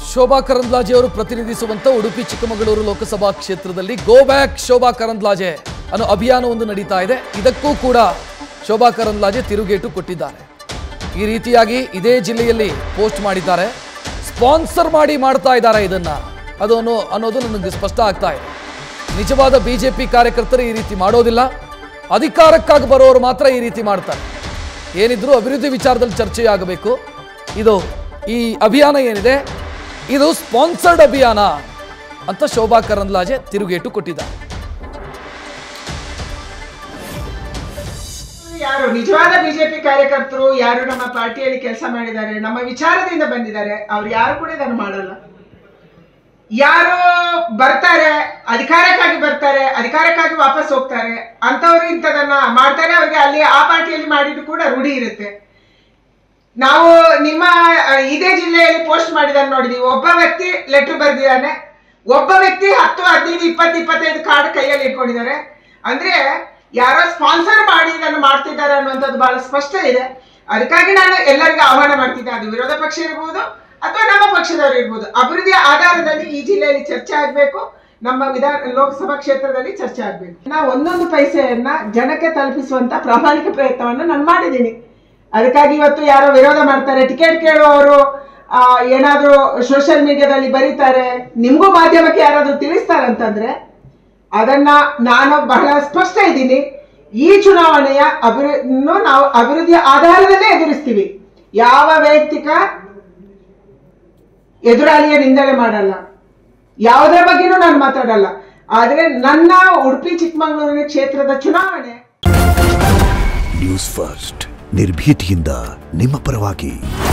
ಶೋಭಾ ಕರಂದ್ಲಾಜೆ ಅವರು ಪ್ರತಿನಿಧಿಸುವಂತ ಉಡುಪಿ ಚಿಕ್ಕಮಗಳೂರು ಲೋಕಸಭಾ ಕ್ಷೇತ್ರದಲ್ಲಿ go back Shobha Karandlaje ಅನ್ನೋ ಅಭಿಯಾನವೊಂದು ನಡೀತಾ ಇದೆ ಇದಕ್ಕೂ ಕೂಡ ಶೋಭಾ ಕರಂದ್ಲಾಜೆ ತಿರುಗೇಟು ಕೊಟ್ಟಿದ್ದಾರೆ ಈ ರೀತಿಯಾಗಿ ಇದೇ ಜಿಲ್ಲೆಯಲ್ಲಿ ಪೋಸ್ಟ್ ಮಾಡಿದ್ದಾರೆ ಸ್ಪಾನ್ಸರ್ ಮಾಡಿ ಮಾಡ್ತಾ ಇದ್ದಾರೆ ಇದನ್ನ ಅದು ಅನ್ನೋ ಅನ್ನೋದು ನನಗೆ ಸ್ಪಷ್ಟ ಆಗ್ತಾ ಇದೆ ನಿಜವಾದ ಬಿಜೆಪಿ ಕಾರ್ಯಕರ್ತರು ಈ ರೀತಿ ಮಾಡೋದಿಲ್ಲ ಅಧಿಕಾರಕ್ಕಾಗಿ ಬರೋರು ಮಾತ್ರ ಈ ರೀತಿ ಮಾಡ್ತಾರೆ ಏನಿದ್ರು ಅಭಿವೃದ್ಧಿ ವಿಚಾರದಲ್ಲಿ ಚರ್ಚೆಯಾಗಬೇಕು ಇದು ಈ ಅಭಿಯಾನ ಏನಿದೆ ಇದು ಸ್ಪಾನ್ಸರ್ಡ್ ಅಭಿಯಾನ ಅಂತ ಶೋಭಾ ಕರಂದ್ಲಾಜೆ ತಿರುಗೇಟು ಕೊಟ್ಟಿದ್ದಾರೆ ಯಾರು ನಿಜವಾದ ಬಿಜೆಪಿ ಕಾರ್ಯಕರ್ತರು ಯಾರು ನಮ್ಮ ಪಾರ್ಟಿಯಲ್ಲಿ ಕೆಲಸ ಮಾಡಿದ್ದಾರೆ ನಮ್ಮ ವಿಚಾರದಿಂದ ಬಂದಿದ್ದಾರೆ ಅವ್ರು ಯಾರು ಕೂಡ ಇದನ್ನು ಮಾಡಲ್ಲ ಯಾರು ಬರ್ತಾರೆ ಅಧಿಕಾರಕ್ಕಾಗಿ ಬರ್ತಾರೆ ಅಧಿಕಾರಕ್ಕಾಗಿ ವಾಪಸ್ ಹೋಗ್ತಾರೆ ಅಂತವ್ರು ಇಂಥದನ್ನ ಮಾಡ್ತಾರೆ ಅವ್ರಿಗೆ ಅಲ್ಲಿ ಆ ಪಾರ್ಟಿಯಲ್ಲಿ ಮಾಡಿದ್ದು ಕೂಡ ರೂಢಿ ಇರುತ್ತೆ ನಾವು ನಿಮ್ಮ ಆ, ಇದೇ ಜಿಲ್ಲೆಯಲ್ಲಿ ಪೋಸ್ಟ್ ಮಾಡಿದಾರೆ ನೋಡಿದೀವಿ ಒಬ್ಬ ವ್ಯಕ್ತಿ ಲೆಟರ್ ಬರೆದಿದ್ದಾನೆ ಒಬ್ಬ ವ್ಯಕ್ತಿ ಹತ್ತು ಹದಿನೈದು ಇಪ್ಪತ್ತು ಇಪ್ಪತ್ತೈದು ಕಾರ್ಡ್ ಕೈಯಲ್ಲಿ ಇಟ್ಕೊಂಡಿದ್ದಾರೆ ಅಂದ್ರೆ ಯಾರೋ ಸ್ಪಾನ್ಸರ್ ಮಾಡಿ ಇದನ್ನು ಮಾಡ್ತಿದ್ದಾರೆ ಅನ್ನುವಂಥದ್ದು ಬಹಳ ಸ್ಪಷ್ಟ ಇದೆ ಅದಕ್ಕಾಗಿ ನಾನು ಎಲ್ಲರಿಗೂ ಆಹ್ವಾನ ಮಾಡ್ತಿದ್ದೆ ಅದು ವಿರೋಧ ಪಕ್ಷ ಇರ್ಬೋದು ಅಥವಾ ನಮ್ಮ ಪಕ್ಷದವರು ಇರ್ಬೋದು ಅಭಿವೃದ್ಧಿಯ ಆಧಾರದಲ್ಲಿ ಈ ಜಿಲ್ಲೆಯಲ್ಲಿ ಚರ್ಚೆ ಆಗಬೇಕು ನಮ್ಮ ವಿಧಾನ ಲೋಕಸಭಾ ಕ್ಷೇತ್ರದಲ್ಲಿ ಚರ್ಚೆ ಆಗಬೇಕು ನಾವು ಒಂದೊಂದು ಪೈಸೆಯನ್ನ ಜನಕ್ಕೆ ತಲುಪಿಸುವಂತ ಪ್ರಾಮಾಣಿಕ ಪ್ರಯತ್ನವನ್ನು ನಾನು ಮಾಡಿದ್ದೀನಿ ಅದಕ್ಕಾಗಿ ಇವತ್ತು ಯಾರೋ ವಿರೋಧ ಮಾಡ್ತಾರೆ ಟಿಕೆಟ್ ಕೇಳುವವರು ಆ, ಏನಾದ್ರೂ ಸೋಷಿಯಲ್ ಮೀಡಿಯಾದಲ್ಲಿ ಬರೀತಾರೆ ನಿಮಗೂ ಮಾಧ್ಯಮಕ್ಕೆ ಯಾರಾದ್ರೂ ತಿಳಿಸ್ತಾರೆ ಅಂತಂದ್ರೆ ಅದನ್ನ ನಾನು ಬಹಳ ಸ್ಪಷ್ಟ ಇದ್ದೀನಿ ಈ ಚುನಾವಣೆಯ ಅಭಿವೃ ನಾವು ಅಭಿವೃದ್ಧಿಯ ಆಧಾರದಲ್ಲೇ ಎದುರಿಸ್ತೀವಿ ಯಾವ ವೈಯಕ್ತಿಕ ಎದುರಾಳಿಯ ನಿಂದನೆ ಮಾಡಲ್ಲ ಯಾವುದರ ಬಗ್ಗೆನೂ ನಾನು ಮಾತಾಡಲ್ಲ ಆದ್ರೆ ನನ್ನ ಉಡುಪಿ ಚಿಕ್ಕಮಗಳೂರಿನ ಕ್ಷೇತ್ರದ ಚುನಾವಣೆ ನ್ಯೂಸ್ ಫಸ್ಟ್ ನಿರ್ಭೀತಿಯಿಂದ ನಿಮ್ಮ ಪರವಾಗಿ